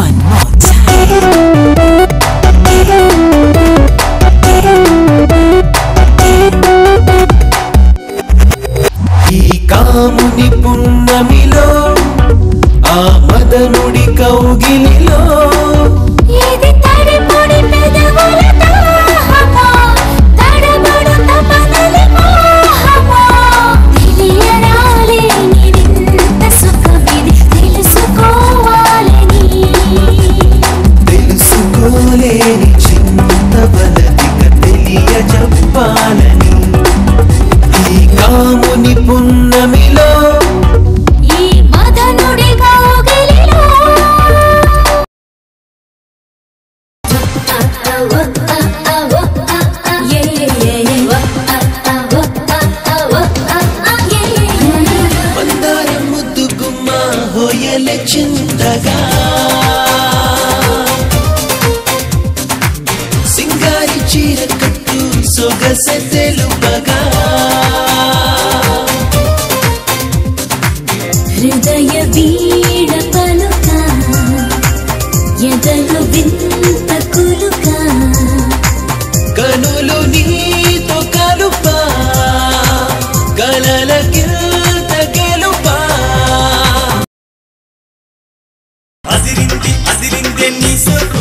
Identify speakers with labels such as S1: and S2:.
S1: One more time.
S2: ఈ కాముని పున్నమిలో ఆ మదనుడి కౌగిలిలో
S3: ఇది తడిపొడి పెదవుల దాహమా, తడబడు తపనలి మోహమా. తెలియరాలేని వింత సుఖమిది తెలుసుకోవాలని.
S2: తెలుసుకోలేని చింత బలదిక తెలియ చెప్పాలని ఈ కాముని పున్నమిలో
S3: ఈ మదనుడి కౌగిలిలో.
S2: మందార ముద్దు గుమ్మ హోయలే చింతగా సింగారి చీర కట్టు సొగస తెలుపగా
S3: హృదయ వీణ పలుక ఎదలు వింత కులుక
S2: కనులు నీతో కలుపా కలల కింద గెలుపా
S4: అదిరింది అదిరిందే నీ సోకు